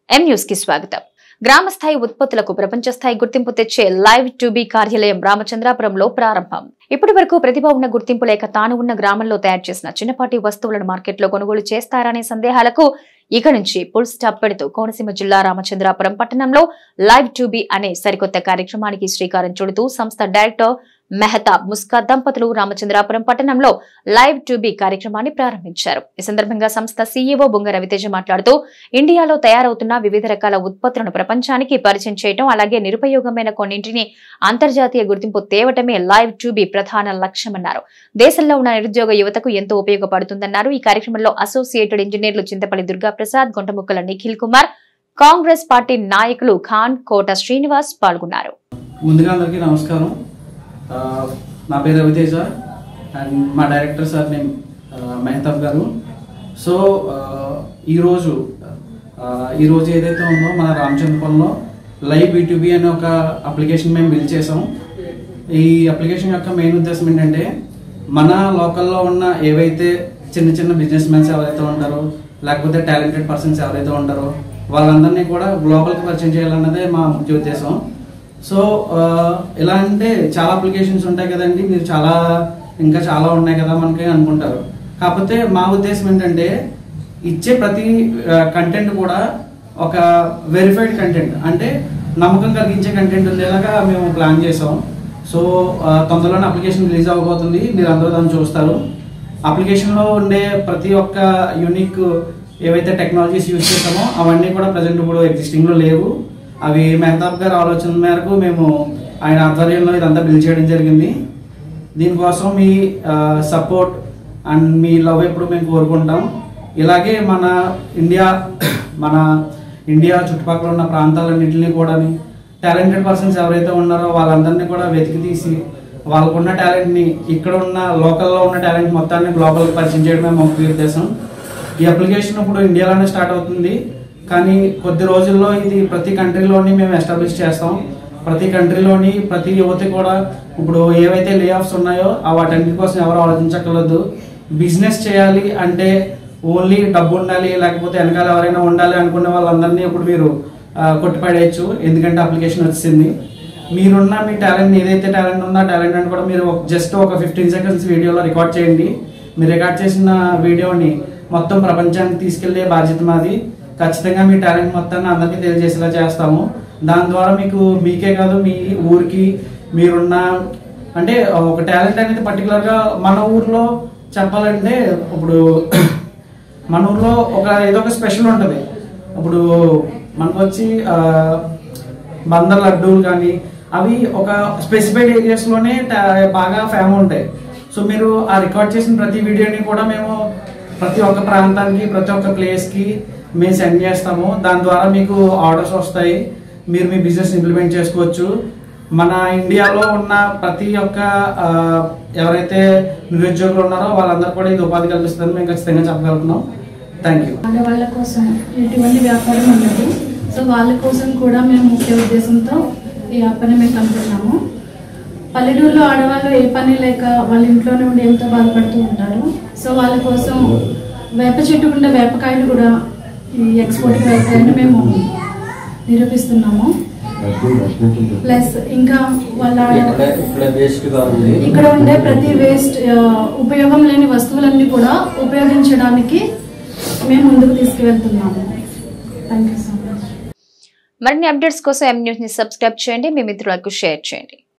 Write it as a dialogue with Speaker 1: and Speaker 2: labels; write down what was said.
Speaker 1: M news కి స్వాగతం గ్రామ స్థాయి ఉత్పత్తులకు ప్రపంచ స్థాయి గుర్తింపు తెచ్చే లైవ్ టు బి కార్యాలయం రామచంద్రాపురంలో ప్రారంభం ఇప్పటి వరకు ప్రతిభ ఉన్న గుర్తింపు లేక తాను ఉన్న గ్రామంలో తయారు చేసిన చిన్నపాటి వస్తువులను మార్కెట్లో కొనుగోలు చేస్తారనే సందేహాలకు ఇక నుంచి ఫుల్ స్టాప్ పెడుతూ కోనసీమ జిల్లా రామచంద్రాపురం పట్టణంలో లైవ్ టు బి అనే సరికొత్త కార్యక్రమానికి శ్రీకారం చుడుతూ సంస్థ డైరెక్టర్ మెహతాబ్ ముస్కా దంపతులు రామచంద్రాపురం పట్టణంలో లైవ్ టు బి కార్యక్రమాన్ని ప్రారంభించారు ఈ సందర్భంగా సంస్థ సీఈఓ బొంగ రవితేజ మాట్లాడుతూ ఇండియాలో తయారవుతున్న వివిధ రకాల ఉత్పత్తులను ప్రపంచానికి పరిచయం చేయడం అలాగే నిరుపయోగమైన కొన్నింటిని అంతర్జాతీయ గుర్తింపు తేవటమే లైవ్ టు బి ప్రధాన లక్ష్యమన్నారు దేశంలో ఉన్న నిరుద్యోగ యువతకు ఎంతో ఉపయోగపడుతుందన్నారు ఈ కార్యక్రమంలో అసోసియేటెడ్ ఇంజనీర్లు చింతపల్లి దుర్గాప్రసాద్ గుంటముక్కల నిఖిల్ కుమార్ కాంగ్రెస్ పార్టీ నాయకులు ఖాన్ కోట శ్రీనివాస్ పాల్గొన్నారు
Speaker 2: ముందుగా అందరికీ నమస్కారం ఆ, నా పేరు రవితేజ అండ్ మా డైరెక్టర్ సార్ నేమ్ ఆ, మెహతాబ్ గారు సో ఆ, ఈరోజు ఆ, ఈరోజు ఏదైతే ఉందో మన రామచంద్రపురంలో లైవ్ బీటూబీ అనే ఒక అప్లికేషన్ మేము బిల్డ్ చేసాం ఈ అప్లికేషన్ యొక్క మెయిన్ ఉద్దేశం ఏంటంటే మన లోకల్లో ఉన్న ఏవైతే చిన్న చిన్న బిజినెస్ మెన్స్ ఎవరైతే ఉంటారో లేకపోతే టాలెంటెడ్ పర్సన్స్ ఎవరైతే ఉంటారో వాళ్ళందరినీ కూడా గ్లోబల్కి పరిచయం చేయాలన్నదే మా ముఖ్య ఉద్దేశం సో ఆ, ఎలా అంటే చాలా అప్లికేషన్స్ ఉంటాయి కదండి మీరు చాలా ఇంకా చాలా ఉన్నాయి కదా మనకి అనుకుంటారు కాకపోతే మా ఉద్దేశం ఏంటంటే ఇచ్చే ప్రతి కంటెంట్ కూడా ఒక వెరిఫైడ్ కంటెంట్ అంటే నమ్మకం కలిగించే కంటెంట్ ఉండేలాగా మేము ప్లాన్ చేసాం సో ఆ, తొందరలోనే అప్లికేషన్ రిలీజ్ అవ్వబోతుంది మీరు అందరూ దాన్ని చూస్తారు అప్లికేషన్లో ఉండే ప్రతి ఒక్క యూనిక్ ఏవైతే టెక్నాలజీస్ యూజ్ చేసామో అవన్నీ కూడా ప్రజెంట్ ఇప్పుడు ఎగ్జిస్టింగ్లో లేవు అవి మెహతాబ్ గారి ఆలోచన మేరకు మేము ఆయన ఆధ్వర్యంలో ఇదంతా బిల్డ్ చేయడం జరిగింది దీనికోసం మీ సపోర్ట్ అండ్ మీ లవ్ ఎప్పుడు మేము కోరుకుంటాం ఇలాగే మన ఇండియా మన ఇండియా చుట్టుపక్కల ఉన్న ప్రాంతాలన్నింటినీ కూడా టాలెంటెడ్ పర్సన్స్ ఎవరైతే ఉన్నారో వాళ్ళందరినీ కూడా వెతికి తీసి వాళ్ళకున్న టాలెంట్ని ఇక్కడ ఉన్న లోకల్లో ఉన్న టాలెంట్ మొత్తాన్ని గ్లోబల్ పరిచయం చేయడమే మా ముఖ్య ఉద్దేశం ఈ అప్లికేషన్ ఇప్పుడు ఇండియాలోనే స్టార్ట్ అవుతుంది కానీ కొద్ది రోజుల్లో ఇది ప్రతి కంట్రీలోని మేము ఎస్టాబ్లిష్ చేస్తాం ప్రతి కంట్రీలోని ప్రతి యువత కూడా ఇప్పుడు ఏవైతే లే ఆఫ్స్ ఉన్నాయో ఆ వాటన్నిటి కోసం ఎవరు ఆలోచించక్కర్లేదు బిజినెస్ చేయాలి అంటే ఓన్లీ డబ్బు ఉండాలి లేకపోతే వెనకాల ఎవరైనా ఉండాలి అనుకునే వాళ్ళందరినీ ఇప్పుడు మీరు ఆ, కొట్టిపడేయచ్చు ఎందుకంటే అప్లికేషన్ వచ్చింది మీరున్న మీ టాలెంట్ ఏదైతే టాలెంట్ ఉందో ఆ టాలెంట్ అని కూడా మీరు జస్ట్ ఒక ఫిఫ్టీన్ సెకండ్స్ వీడియోలో రికార్డ్ చేయండి మీరు రికార్డ్ చేసిన వీడియోని మొత్తం ప్రపంచానికి తీసుకెళ్లే బాధ్యత మాది ఖచ్చితంగా మీ టాలెంట్ మొత్తాన్ని అందరికీ తెలియజేసేలా చేస్తాము దాని ద్వారా మీకు మీకే కాదు మీ ఊరికి మీరున్న అంటే ఒక టాలెంట్ అనేది పర్టికులర్గా మన ఊర్లో చెప్పాలంటే ఇప్పుడు మన ఊర్లో ఒక ఏదో ఒక స్పెషల్ ఉంటుంది ఇప్పుడు మనకు వచ్చి ఆ, బందర్ లడ్డూలు కానీ అవి ఒక స్పెసిఫైడ్ ఏరియాస్లోనే బాగా ఫేమ్ ఉంటాయి సో మీరు ఆ రికార్డ్ చేసిన ప్రతి వీడియోని కూడా మేము ప్రతి ఒక్క ప్రాంతానికి ప్రతి ఒక్క ప్లేస్కి మేము సెండ్ చేస్తాము దాని ద్వారా మీకు ఆర్డర్స్ వస్తాయి మీరు మీ బిజినెస్ ఇంప్లిమెంట్ చేసుకోవచ్చు మన ఇండియాలో ఉన్న ప్రతి ఒక్క ఆ, ఎవరైతే నిరుద్యోగులు ఉన్నారో వాళ్ళందరూ కూడా ఇది ఉపాధి కల్పిస్తుందని మేము ఖచ్చితంగా చెప్పగలుగుతున్నాం థ్యాంక్ యూ
Speaker 3: ఆడవాళ్ళ కోసం ఎటువంటి వ్యాపారం ఉండదు సో వాళ్ళ కోసం కూడా మేము ముఖ్య ఉద్దేశంతో ఈ యాప్ని మేము కనుక్కున్నాము పల్లెటూరులో ఆడవాళ్ళు ఏ పని లేక వాళ్ళ ఇంట్లోనే ఉండి ఎంతో బాధపడుతూ ఉంటారు సో వాళ్ళ కోసం వేప చెట్టు ఉండే వేపకాయలు కూడా ఈ ఎక్స్పోర్ట్కి వెళ్తాయని మేము నిరూపిస్తున్నాము ప్లస్ ఇంకా వాళ్ళ
Speaker 4: ఇక్కడ ఇక్కడ వేస్ట్ గా ఉంది
Speaker 3: ఇక్కడ ఉండే ప్రతి వేస్ట్ ఆ, ఉపయోగం లేని వస్తువులన్నీ కూడా ఉపయోగించడానికి మేము ముందుకు తీసుకువెళ్తున్నాము థ్యాంక్ యూ సో మచ్
Speaker 1: మరిన్ని అప్డేట్స్ కోసం ఎం న్యూస్ ని సబ్స్క్రైబ్ చేయండి మీ మిత్రులకు షేర్ చేయండి